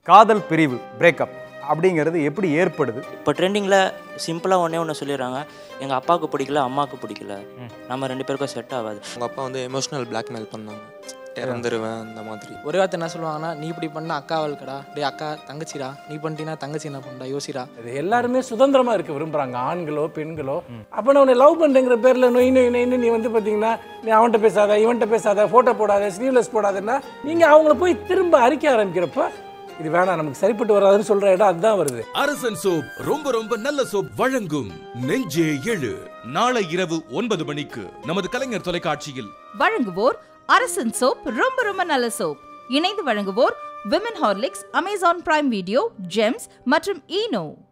காதல் பிரிவு பிரேக்கப் அப்படிங்கிறது எப்படி ஏற்படுது இப்போ ட்ரெண்டிங்கில் சிம்பிளாக ஒன்றே ஒன்று சொல்லிடுறாங்க எங்கள் அப்பாவுக்கு பிடிக்கல அம்மாவுக்கு பிடிக்கல நம்ம ரெண்டு பேருக்கும் செட் ஆகாது உங்கள் அப்பா வந்து எமோஷனல் பிளாக்மெயில் பண்ணாங்க இறந்துருவேன் அந்த மாதிரி ஒரே வார்த்தை என்ன சொல்லுவாங்கன்னா நீ இப்படி பண்ண அக்கா அவளுக்கடா டேய் அக்கா தங்கச்சிடா நீ பண்ணிட்டீங்கன்னா தங்கச்சி என்ன பண்ணா யோசிடா இது எல்லாருமே சுதந்திரமா இருக்க விரும்புறாங்க ஆண்களோ பெண்களோ அப்ப நான் உன்னை லவ் பண்றேங்கிற பேர்ல நொய் நொய் நொய்னு நீ வந்து பாத்தீங்கன்னா நீ அவன்கிட்ட பேசாத இவன்கிட்ட பேசாத போட்டோ போடாத ஸ்லீவ்லெஸ் போடாதன்னா நீங்க அவங்கள போய் திரும்ப அரிக்க ஆரம்பிக்கிறப்ப இது வேணாம் நமக்கு சரிப்பட்டு வராதுன்னு சொல்ற இடம் அதுதான் வருது அரசன் சோப் ரொம்ப ரொம்ப நல்ல சோப் வழங்கும் நெஞ்சே எழு நாளை இரவு ஒன்பது மணிக்கு நமது கலைஞர் தொலைக்காட்சியில் வழங்குவோர் அரசன் சோப் ரொம்ப ரொம்ப நல்ல சோப் இணைந்து வழங்குவோர் women Horlicks Amazon Prime Video Gems மற்றும் ஈனோ